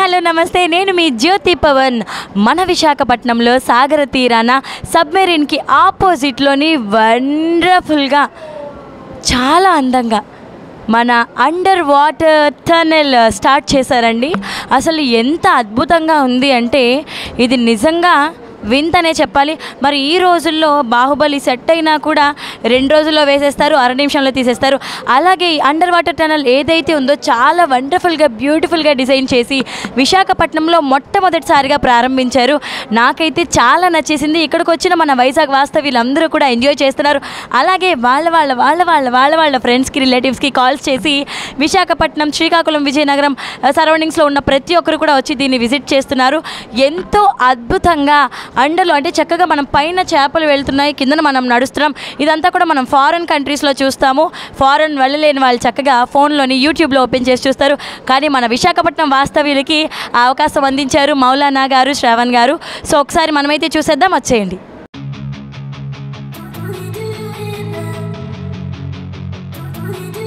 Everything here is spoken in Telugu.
హలో నమస్తే నేను మీ జ్యోతి పవన్ మన విశాఖపట్నంలో సాగర తీరాన సబ్మెరీన్కి ఆపోజిట్లోని వండర్ఫుల్గా చాలా అందంగా మన అండర్ వాటర్ టనెల్ స్టార్ట్ చేశారండి అసలు ఎంత అద్భుతంగా ఉంది అంటే ఇది నిజంగా వింతనే చెప్పాలి మరి ఈ రోజుల్లో బాహుబలి సెట్ అయినా కూడా రెండు రోజుల్లో వేసేస్తారు అర నిమిషంలో తీసేస్తారు అలాగే ఈ అండర్ వాటర్ టనల్ ఏదైతే ఉందో చాలా వండర్ఫుల్గా బ్యూటిఫుల్గా డిజైన్ చేసి విశాఖపట్నంలో మొట్టమొదటిసారిగా ప్రారంభించారు నాకైతే చాలా నచ్చేసింది ఇక్కడికి వచ్చిన మన వైజాగ్ వాస్తవ్యులందరూ కూడా ఎంజాయ్ చేస్తున్నారు అలాగే వాళ్ళ వాళ్ళ వాళ్ళ వాళ్ళ వాళ్ళ వాళ్ళ ఫ్రెండ్స్కి రిలేటివ్స్కి కాల్స్ చేసి విశాఖపట్నం శ్రీకాకుళం విజయనగరం సరౌండింగ్స్లో ఉన్న ప్రతి ఒక్కరు కూడా వచ్చి దీన్ని విజిట్ చేస్తున్నారు ఎంతో అద్భుతంగా అండర్లో అంటే చక్కగా మనం పైన చేపలు వెళ్తున్నాయి కిందన మనం నడుస్తున్నాం ఇదంతా కూడా మనం ఫారెన్ కంట్రీస్లో చూస్తాము ఫారెన్ వెళ్ళలేని వాళ్ళు చక్కగా ఫోన్లోని యూట్యూబ్లో ఓపెన్ చేసి చూస్తారు కానీ మన విశాఖపట్నం వాస్తవ్యులకి ఆ అవకాశం అందించారు మౌలానా గారు శ్రావణ్ గారు సో ఒకసారి మనమైతే చూసేద్దాం వచ్చేయండి What we do